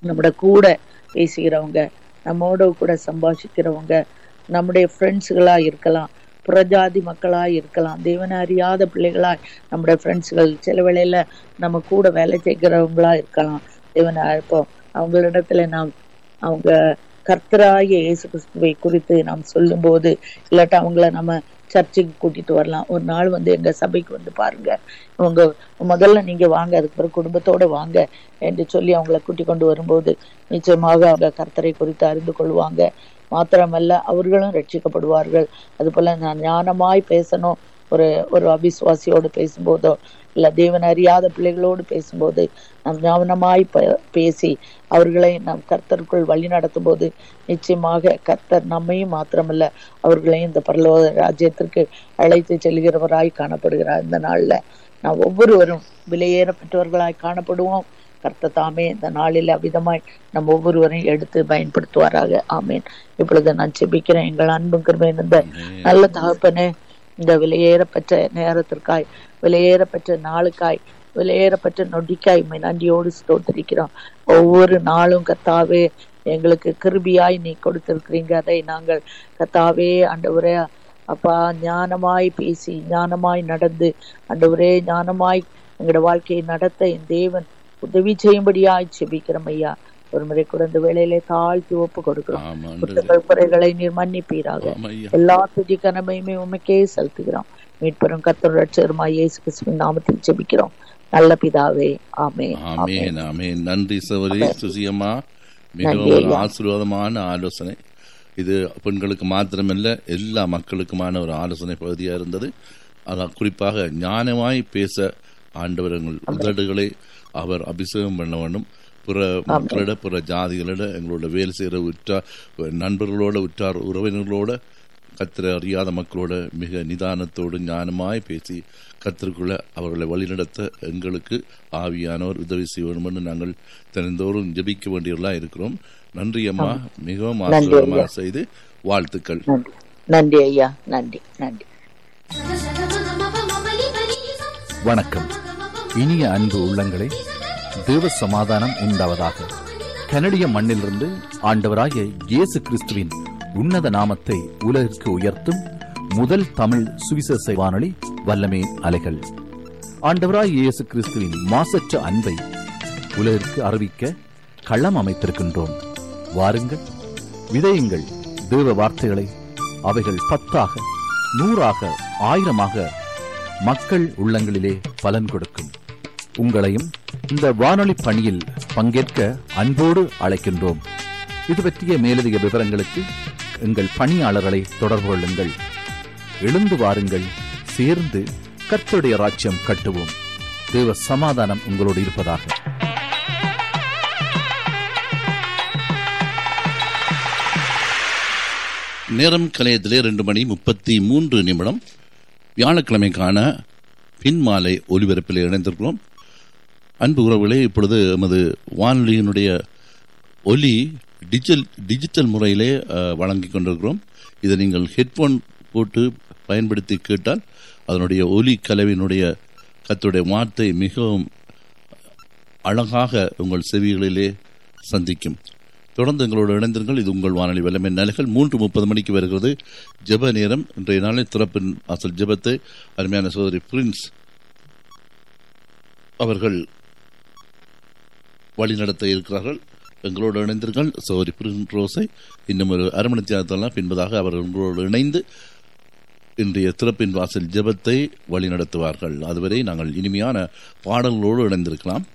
நம்மட கூட பேசுகிறவங்க நம்மோட கூட சம்பாஷிக்கிறவங்க நம்முடைய ஃப்ரெண்ட்ஸுகளா இருக்கலாம் புறஜாதி மக்களா இருக்கலாம் தேவனை அறியாத பிள்ளைகளா நம்முடைய ஃப்ரெண்ட்ஸுகள் சில வேளையில நம்ம கூட வேலை செய்கிறவங்களா இருக்கலாம் தேவனை இப்போ அவங்களிடத்துல நாம் அவங்க கர்த்தராகிய இயேசு கிறிஸ்துவை குறித்து நாம் சொல்லும்போது இல்லாட்டா அவங்கள நம்ம சர்ச்சுக்கு கூட்டிட்டு வரலாம் ஒரு நாள் வந்து எங்க சபைக்கு வந்து பாருங்க உங்க முதல்ல நீங்க வாங்க அதுக்கு பிறகு குடும்பத்தோட வாங்க என்று சொல்லி அவங்கள கூட்டி கொண்டு வரும்போது நிச்சயமாக அவங்க கர்த்தரை குறித்து அறிந்து கொள்வாங்க மாத்திரமல்ல அவர்களும் ரட்சிக்கப்படுவார்கள் அது போல நான் ஞானமாய் பேசணும் ஒரு ஒரு அவிசுவாசியோடு பேசும்போதோ இல்ல தேவன் அறியாத பிள்ளைகளோடு பேசும்போது நாம் ஞாபகமாய் ப- பேசி அவர்களை நாம் கர்த்தருக்குள் வழி நடத்தும் போது நிச்சயமாக கர்த்தர் நம்மையும் மாத்திரமல்ல அவர்களையும் இந்த பரலோக ராஜ்யத்திற்கு அழைத்து செல்கிறவராய் காணப்படுகிறார் இந்த நாள்ல நாம் ஒவ்வொருவரும் விலையேறப்பட்டவர்களாய் காணப்படுவோம் கர்த்தர் தாமே இந்த நாளில் அவ்விதமாய் நம்ம ஒவ்வொருவரையும் எடுத்து பயன்படுத்துவாராக ஆமேன் இப்பொழுது நான் செபிக்கிறேன் எங்கள் அன்பும் கிருபை இருந்த நல்ல தகப்பனே இந்த விலையேறப்பட்ட நேரத்திற்காய் விலையேறப்பட்ட நாளுக்காய் விலையேறப்பட்ட நொடிக்காய் உம்மை நன்றியோடு ஸ்தோத்திரிக்கிறோம் ஒவ்வொரு நாளும் கத்தாவே எங்களுக்கு கிருபியாய் நீ கொடுத்திருக்கிறீங்க அதை நாங்கள் கத்தாவே ஆண்டவரே அப்பா ஞானமாய் பேசி ஞானமாய் நடந்து ஆண்டவரே ஞானமாய் எங்களோட வாழ்க்கையை நடத்த என் தேவன் உதவி செய்யும்படியாய் செபிக்கிறோம் ஐயா ஒரு முறை கூட இந்த வேளையிலே தாழ்த்தி ஒப்பு கொடுக்கிறோம் ஆமா ஆண்டவரே. குற்றங்கள் குறைகளை நீர் மன்னிப்பீராக ஆமா ஐயா. எல்லா துதி கனமையுமே உமக்கே செலுத்துகிறோம் மீட்பெரும் கத்தர் ரட்சகருமா இயேசு கிறிஸ்துவின் நாமத்தில் ஜெபிக்கிறோம் நல்ல பிதாவே ஆமே ஆமேன் ஆமேன் நன்றி சவரி சுசியம்மா நன்றி மிகவும் ஒரு ஐயா. ஆசீர்வாதமான ஆலோசனை இது பெண்களுக்கு மாத்திரமல்ல எல்லா மக்களுக்குமான ஒரு ஆலோசனை பகுதியாக இருந்தது அதான் குறிப்பாக ஞானமாய் பேச ஆண்டவர் எங்கள் உதடுகளை அவர் அபிஷேகம் பண்ண வேண்டும் பிற மக்களிட பிற ஜாதிகளிட எங்களோட வேலை செய்கிற உற்றார் நண்பர்களோட உற்றார் உறவினர்களோட கத்திர அறியாத மக்களோட மிக நிதானத்தோடு ஞானமாய் பேசி கத்திற்குள்ள அவர்களை வழிநடத்த எங்களுக்கு ஆவியானவர் உதவி செய்ய வேண்டும் என்று நாங்கள் தினந்தோறும் ஜெபிக்க வேண்டியவர்களாக இருக்கிறோம் நன்றி அம்மா மிகவும் நன்றி ஆசீர்வாதமாக ஐயா. செய்து வாழ்த்துக்கள் நன்றி நன்றி ஐயா நன்றி நன்றி வணக்கம் இனிய அன்பு உள்ளங்களே தேவ சமாதானம் உண்டாவதாக கனடிய மண்ணிலிருந்து ஆண்டவராகிய இயேசு கிறிஸ்துவின் உன்னத நாமத்தை உலகிற்கு உயர்த்தும் முதல் தமிழ் சுவிசேஷ வானொலி வல்லமே அலைகள் ஆண்டவராகிய இயேசு கிறிஸ்துவின் மாசற்ற அன்பை உலகிற்கு அறிவிக்க களம் அமைத்திருக்கின்றோம் வாருங்கள் விதையுங்கள் தேவ வார்த்தைகளை அவைகள் பத்தாக நூறாக ஆயிரமாக மக்கள் உள்ளங்களிலே பலன் கொடுக்கும் உங்களையும் இந்த வானொலி பணியில் பங்கேற்க அன்போடு அழைக்கின்றோம் இது பற்றிய மேலதிக விவரங்களுக்கு எங்கள் பணியாளர்களை தொடர்பு கொள்ளுங்கள் எழுந்து வாருங்கள் சேர்ந்து கர்த்தருடைய ராஜ்யம் கட்டுவோம் தேவ சமாதானம் உங்களோடு இருப்பதாக நேரம் கலையத்திலே ரெண்டு மணி முப்பத்தி மூன்று நிமிடம் வியாழக்கிழமைக்கான பின்மாலை ஒலிபரப்பில் இணைந்திருக்கிறோம் அன்பு உறவுகளே இப்பொழுது எமது வானொலியினுடைய ஒலி டிஜிட்டல் டிஜிட்டல் முறையிலே அஹ், வழங்கிக் கொண்டிருக்கிறோம் இதை நீங்கள் ஹெட்ஃபோன் போட்டு பயன்படுத்தி கேட்டால் அதனுடைய ஒலி கலவினுடைய கத்துடைய வார்த்தை மிகவும் அழகாக உங்கள் செவிகளிலே சந்திக்கும் தொடர்ந்து எங்களோடு இணைந்திருங்கள் இது உங்கள் வானொலி வல்லமை நிலைகள் மூன்று முப்பது மணிக்கு வருகிறது ஜெப நேரம் இன்றைய நாளில் திறப்பின் அசல் ஜெபத்தை அருமையான சோதரி பிரின்ஸ் அவர்கள் வழிநடத்த இருக்கிறார்கள் எங்களோடு இணைந்திருங்கள் சோதரி பிரின்ஸ் ரோஸை இன்னும் ஒரு அரை மணி தியானத்தெல்லாம் பின்பதாக அவர்கள் உங்களோடு இணைந்து இன்றைய திறப்பின் வாசல் ஜெபத்தை வழிநடத்துவார்கள் அதுவரை நாங்கள் இனிமையான பாடல்களோடு இணைந்திருக்கலாம்